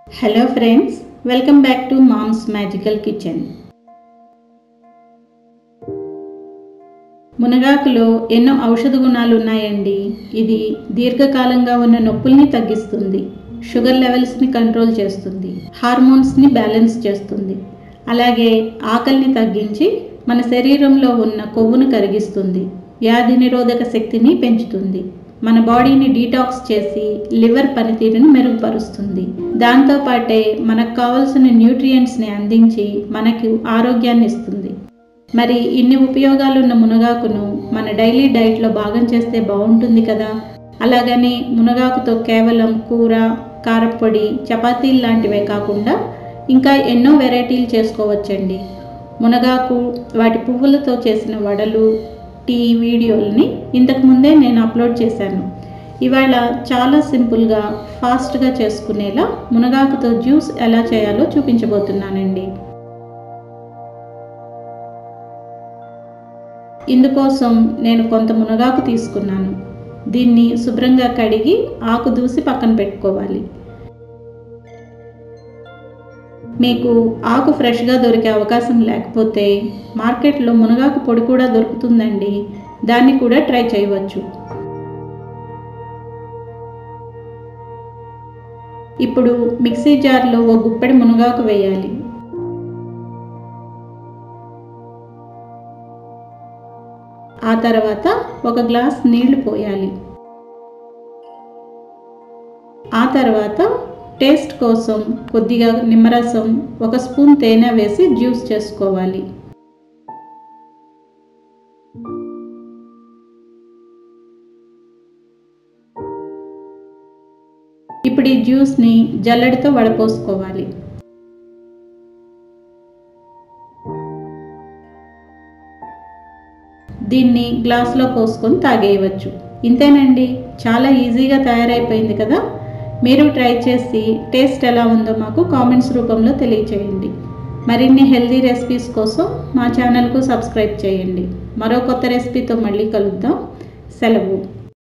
hello friends welcome back to mom's magical kitchen మునగాకులో ఎన్నో ఔషధ గుణాలు ఉన్నాయండి ఇది దీర్ఘకాలంగా ఉన్న నొప్పుల్ని తగ్గిస్తుంది షుగర్ లెవెల్స్ని కంట్రోల్ చేస్తుంది హార్మోన్స్ని బ్యాలెన్స్ చేస్తుంది అలాగే ఆకలిని తగ్గించి మన శరీరంలో ఉన్న కొవ్వును కరిగిస్తుంది వ్యాధి నిరోధక శక్తిని పెంచుతుంది మన బాడీని డీటాక్స్ చేసి లివర్ పనితీరుని మెరుగుపరుస్తుంది దాంతోపాటే మనకు కావలసిన న్యూట్రియంట్స్ని అందించి మనకు ఆరోగ్యాన్ని ఇస్తుంది మరి ఇన్ని ఉపయోగాలున్న మునగాకును మన డైలీ డైట్లో భాగం చేస్తే బాగుంటుంది కదా అలాగని మునగాకుతో కేవలం కూర కారప్పొడి చపాతీలు లాంటివే కాకుండా ఇంకా ఎన్నో వెరైటీలు చేసుకోవచ్చండి మునగాకు వాటి పువ్వులతో చేసిన వడలు టీ వీడియోలని ఇంతకుముందే నేను అప్లోడ్ చేశాను ఇవాళ చాలా సింపుల్గా ఫాస్ట్గా చేసుకునేలా మునగాకుతో జ్యూస్ ఎలా చేయాలో చూపించబోతున్నానండి ఇందుకోసం నేను కొంత మునగాకు తీసుకున్నాను దీన్ని శుభ్రంగా కడిగి ఆకు దూసి పక్కన పెట్టుకోవాలి మీకు ఆకు ఫ్రెష్గా దొరికే అవకాశం లేకపోతే మార్కెట్లో మునగాకు పొడి కూడా దొరుకుతుందండి దాన్ని కూడా ట్రై చేయవచ్చు ఇప్పుడు మిక్సీ జార్లో ఓ గుప్పెడి మునగాకు వేయాలి ఆ తర్వాత ఒక గ్లాస్ నీళ్లు పోయాలి ఆ తర్వాత టేస్ట్ కోసం కొద్దిగా నిమ్మరసం ఒక స్పూన్ తేనె వేసి జ్యూస్ చేసుకోవాలి ఇప్పుడు ఈ జ్యూస్ని జల్లెడతో వడపోసుకోవాలి దీన్ని గ్లాస్లో పోసుకొని తాగేయవచ్చు ఇంతేనండి చాలా ఈజీగా తయారైపోయింది కదా మీరు ట్రై చేసి టేస్ట్ ఎలా ఉందో మాకు కామెంట్స్ రూపంలో తెలియచేయండి మరిన్ని హెల్తీ రెసిపీస్ కోసం మా ఛానల్కు సబ్స్క్రైబ్ చేయండి మరో కొత్త రెసిపీతో మళ్ళీ కలుద్దాం సెలవు